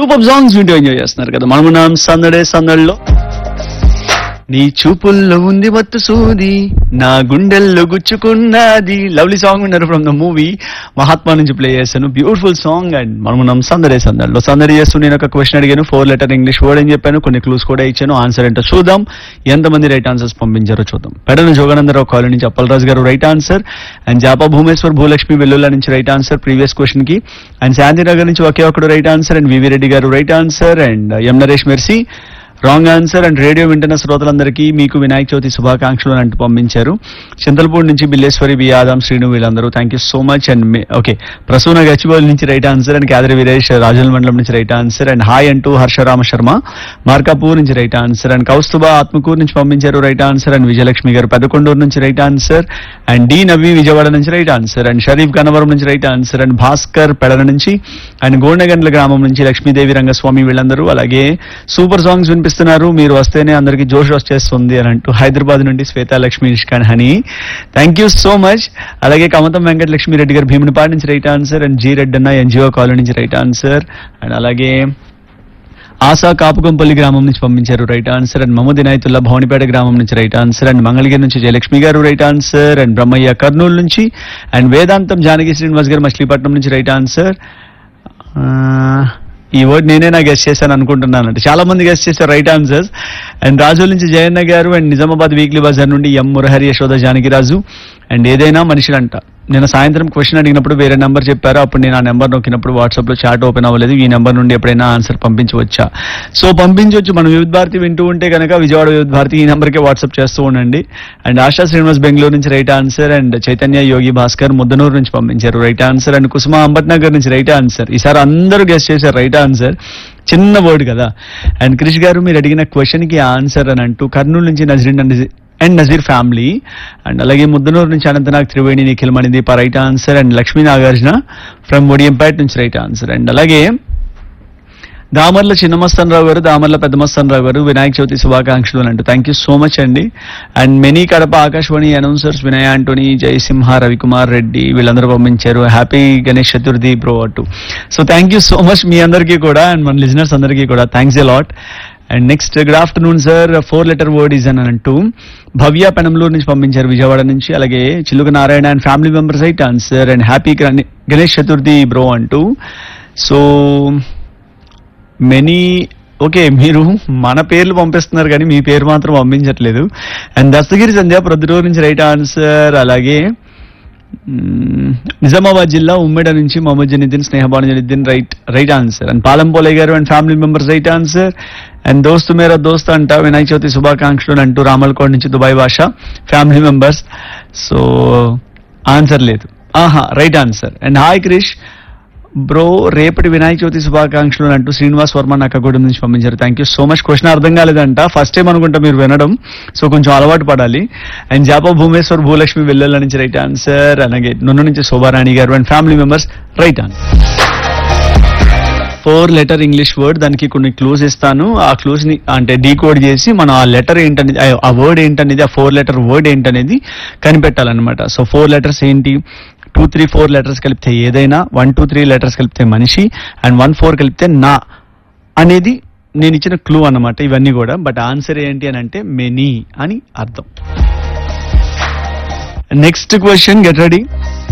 super songs వింటూ enjoy చేస్తున్నారు కదా మనమున్నాం సందడే సందడిలో నీ చూపుల్లో ఉంది మత్తు సూది నా గుండెల్లో గుచ్చుకున్నది లవ్లీ సాంగ్ ఉన్నారు ఫ్రమ్ ద మూవీ మహాత్మా నుంచి ప్లే చేశాను బ్యూటిఫుల్ సాంగ్ అండ్ మనం సందడే సందడిలో సందడి చేస్తూ నేను ఒక క్వశ్చన్ అడిగాను ఫోర్ లెటర్ ఇంగ్లీష్ వర్డ్ అని చెప్పాను కొన్ని క్లూస్ కూడా ఇచ్చాను ఆన్సర్ ఏంటో చూద్దాం ఎంతమంది రైట్ ఆన్సర్స్ పంపించారో చూద్దాం పెడన జోగానందరావు కాలనీ నుంచి Appalaraju garu right answer and Japa Bhumeshwar Bhulakshmi Vellulla నుంచి రైట్ ఆన్సర్ ప్రీవియస్ క్వశ్చన్ కి అండ్ శాంతినగర్ నుంచి ఒకే ఒకడు right answer and VV Reddy garu right answer and M Naresh Mercy wrong answer and radio వింటున్న శ్రోతలందరికీ మీకు వినాయక చవితి శుభాకాంక్షలు అని అంటూ పంపించారు చింతలపూడి నుంచి బిల్లేశ్వరి బి ఆదాం శ్రీను వీళ్ళందరూ thank you so much and okay Prasuna Gachibowli నుంచి right answer and Kadari Veeresh Rajula మండలం నుంచి రైట్ ఆన్సర్ అండ్ హాయ్ అంటూ హర్షరామ శర్మ మార్కాపూర్ నుంచి right answer and Kaustubha Atmakur నుంచి పంపించారు రైట్ ఆన్సర్ అండ్ విజయలక్ష్మి గారు పెదకొండూరు నుంచి right answer and D Navi Vijayawada నుంచి right answer and Sharif Gannavaram నుంచి right answer and Bhaskar Pedala నుంచి అండ్ గోండగండ్ల గ్రామం నుంచి లక్ష్మీదేవి రంగస్వామి వీళ్ళందరూ అలాగే సూపర్ సాంగ్స్ వినిపిస్తున్నారు మీరు వస్తేనే అందరికి జోష్ వచ్చేస్తుంది అని అంటూ హైదరాబాద్ నుండి Shweta Lakshmi Nishkan Honey thank you so much అలాగే కమతం వెంకట లక్ష్మి రెడ్డి గారు భీమునిపాడు నుంచి right answer and G Reddy అన్న ఎన్జిఓ కాలనీ నుంచి రైట్ ఆన్సర్ అండ్ అలాగే ఆశా కాపుకొంపల్లి గ్రామం నుంచి పంపించారు right answer and Mohammed Inayatullah Bhavanipet గ్రామం నుంచి రైట్ ఆన్సర్ అండ్ మంగళగిరి నుంచి Jayalakshmi garu right answer and Brahmaiah Kurnool నుంచి అండ్ వేదాంతం జానకి శ్రీనివాస్ గారు మచిలీపట్నం నుంచి రైట్ ఆన్సర్ ఈ వర్డ్ నేనే నా గెస్ట్ చేశాను అనుకుంటున్నాను అంటే చాలా మంది గెస్ట్ చేశారు రైట్ ఆన్సర్స్ అండ్ రాజుల నుంచి జయన్న గారు అండ్ నిజామాబాద్ వీక్లీ బజార్ నుండి ఎం మురహరి యశోద జానకి రాజు అండ్ ఏదైనా మనిషిలంట నేను సాయంత్రం క్వశ్చన్ అడిగినప్పుడు వేరే నెంబర్ చెప్పారు అప్పుడు నేను ఆ నెంబర్ నొక్కినప్పుడు వాట్సాప్ లో చాట్ ఓపెన్ అవ్వలేదు ఈ నెంబర్ నుండి ఎప్పుడైనా ఆన్సర్ పంపించవచ్చా సో పంపించవచ్చు మనం వివిధ భారతి వింటూ ఉంటే కనుక విజయవాడ వివిధ భారతి ఈ నెంబర్కే వాట్సాప్ చేస్తూ ఉండండి అండ్ ఆశా శ్రీనివాస్ బెంగళూరు నుంచి right answer and Chaitanya Yogi Bhaskar Muddanur నుంచి పంపించారు right answer and Kusuma Ambatnagar నుంచి రైట్ ఆన్సర్ ఈసారి అందరూ గెస్ట్ చేశారు రైట్ ఆన్సర్ చిన్న వర్డ్ కదా అండ్ క్రిష్ గారు మీరు అడిగిన క్వశ్చన్ కి ఆన్సర్ అని అంటూ కర్నూలు నుంచి Nazreen and and Nazeer family and అలాగే ముద్దనూరు నుంచి Anantnag Triveni Nikhil Manideepa right answer and Lakshmi Nagarjuna from Odiyampeta నుంచి రైట్ ఆన్సర్ అండ్ అలాగే దామర్ల చిన్నమస్తనరావు గారు దామర్ల పెద్దమస్తనరావు గారు వినాయక చవితి శుభాకాంక్షలు అని అంటూ థ్యాంక్ యూ సో మచ్ అండి and many Kadapa Akashvani announcers Vinay Antony Jayasimha Ravikumar Reddy వీళ్ళందరూ పంపించారు హ్యాపీ గణేష్ చతుర్థి బ్రో అటు so thank you so much మీ అందరికీ కూడా అండ్ మన లిజనర్స్ అందరికీ కూడా thanks a lot and next good afternoon sir four letter word is అని అంటూ భవ్య పెనంలూరు నుంచి పంపించారు విజయవాడ నుంచి అలాగే Chiluka Narayana and family members right answer and happy Ganesh Chaturthi bro అంటూ సో మెనీ ఓకే మీరు మన పేర్లు పంపిస్తున్నారు కానీ మీ పేరు మాత్రం పంపించట్లేదు అండ్ దస్తగిరి సంధ్య ప్రొద్దుటూరు నుంచి రైట్ ఆన్సర్ అలాగే మ్మ్, నిజామాబాద్ జిల్లా ఉమ్మెడ నుంచి Mohammed Janiddin Snehabanu Janiddin right right answer and Palampolaiah garu and family members right answer and దోస్తు మేరా దోస్త్ అంట వినాయక చవితి శుభాకాంక్షలు అని అంటూ రామల్కోడ్ నుంచి దుబాయ్ భాష ఫ్యామిలీ మెంబర్స్ సో ఆన్సర్ లేదు ఆహా right answer and hi Krish bro రేపటి వినాయక చవితి శుభాకాంక్షలు అని అంటూ శ్రీనివాస్ వర్మ నక్కగూడెం నుంచి పంపించారు thank you so much question అర్థం కాలేదంట ఫస్ట్ టైం అనుకుంటా మీరు వినడం సో కొంచెం అలవాటు పడాలి అండ్ జాపా భూమేశ్వర్ భూలక్ష్మి వెల్లెల నుంచి రైట్ ఆన్సర్ అలాగే నున్న నుంచి Shobharani garu and family members right answer four letter English word దానికి కొన్ని క్లూస్ ఇస్తాను ఆ క్లూస్ ని అంటే డీకోడ్ చేసి మనం ఆ లెటర్ ఏంటనేది ఆ- ఆ వర్డ్ ఏంటనేది ఆ ఫోర్ లెటర్ వర్డ్ ఏంటనేది కనిపెట్టాలన్నమాట సో ఫోర్ లెటర్స్ ఏంటి టూ త్రీ ఫోర్ లెటర్స్ కలిపితే ఏదైనా వన్ టూ త్రీ లెటర్స్ కలిపితే మనిషి అండ్ వన్ ఫోర్ కలిపితే నా అనేది నేను ఇచ్చిన క్లూ అన్నమాట ఇవన్నీ కూడా బట్ ఆన్సర్ ఏంటి అని అంటే మెనీ అని అర్థం నెక్స్ట్ క్వశ్చన్ గెట్ రెడీ